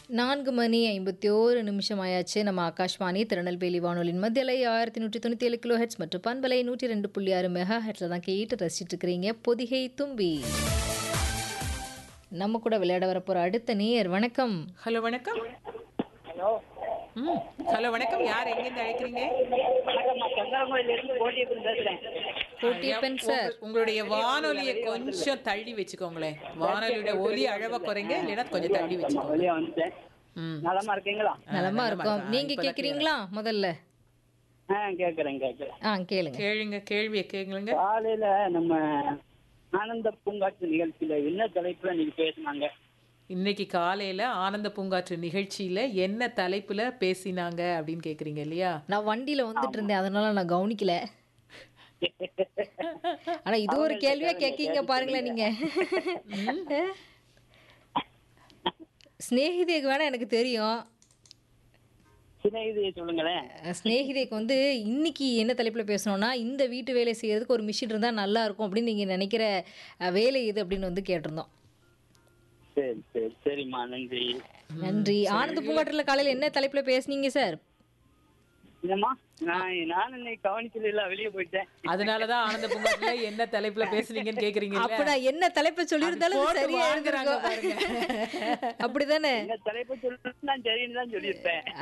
நான்கு மணி ஐம்பத்தி ஓரு நிமிஷம் ஆயாச்சு நம்ம ஆகாஷ்வாணி திருநெல்வேலி வானொலியின் மத்தியலை ஆயிரத்தி நூற்றி தொண்ணூற்றி ஏழு கிலோ ஹெட்ஸ் மற்றும் பண்பலை நூற்றி ரெண்டு புள்ளி ஆறு மெகா ஹெட்ஸில் தான் கேட்டு ரசிச்சுட்டு இருக்கிறீங்க பொதிகை தும்பி நம்ம கூட விளையாட வரப்போகிற அடுத்த நேயர் வணக்கம் ஹலோ வணக்கம் ஹலோ ம் ஹலோ வணக்கம் யார் எங்கேருந்து அழைக்கிறீங்க வணக்கம் நான் சங்கரங்கோயிலிருந்து கோட்டியப்பன் பேசுறேன் கோட்டியப்பன் சார் உங்க- உங்களுடைய வானொலியை கொஞ்சம் தள்ளி வச்சுக்கோங்களேன் வானொலியோட ஒலி அளவை குறைங்க இல்லைன்னா கொஞ்சம் தள்ளி வச்சுக்கோங்க வெளியே வந்துட்டேன் ம் நலமா இருக்கீங்களா நலமா இருக்கோம் நீங்க இப்பதான் கேக்குறீங்களா முதல்ல ஆ கேட்குறேன் கேட்குறேன் ஆ கேளுங்க கேளுங்க கேள்வியை கேளுங்க காலையில நம்ம ஆனந்த பூங்காற்று நிகழ்ச்சியில என்ன தலைப்புல நீங்க பேசுனாங்க இன்னைக்கு காலையில ஆனந்த பூங்காற்று நிகழ்ச்சியில என்ன தலைப்புல பேசினாங்க அப்படின்னு கேக்குறீங்க இல்லையா நான் வண்டியில வந்துட்டு இருந்தேன் அதனால நான் கவனிக்கல ஆனா இது ஒரு கேள்வியா கேக்கீங்க பாருங்களேன் நீங்க ஸ்நேகிதேக்கு வேணா எனக்கு தெரியும் சின்ன இது சொல்லுங்களேன் ஸ்நேகிதேக்கு வந்து இன்னைக்கு என்ன தலைப்புல பேசணும்னா இந்த வீட்டு வேலை செய்யறதுக்கு ஒரு மிஷின் இருந்தா நல்லா இருக்கும் அப்படின்னு நீங்க நினைக்கிற அஹ், வேலை இது அப்படின்னு வந்து கேட்டிருந்தோம் சரி சரி சரிம்மா நன்றி நன்றி ஆனந்த பூங்காற்றுல காலையில என்ன தலைப்புல பேசுனீங்க சார் என்னம்மா நான் நான் இன்னைக்கு கவனிக்கல வெளியே போயிட்டேன் அதனாலதான் ஆனந்த பூங்காற்றுல என்ன தலைப்புல பேசுனீங்கன்னு கேக்குறீங்க அப்ப நான் என்ன தலைப்பை சொல்லியிருந்தாலும் போட்டு சரியா வாங்குறாங்க இருந்திருக்கும் பாருங்க. அப்படிதானே என்ன தலைப்பு சொல்லணும் நான் சரின்னு தான் சொல்லியிருப்பேன்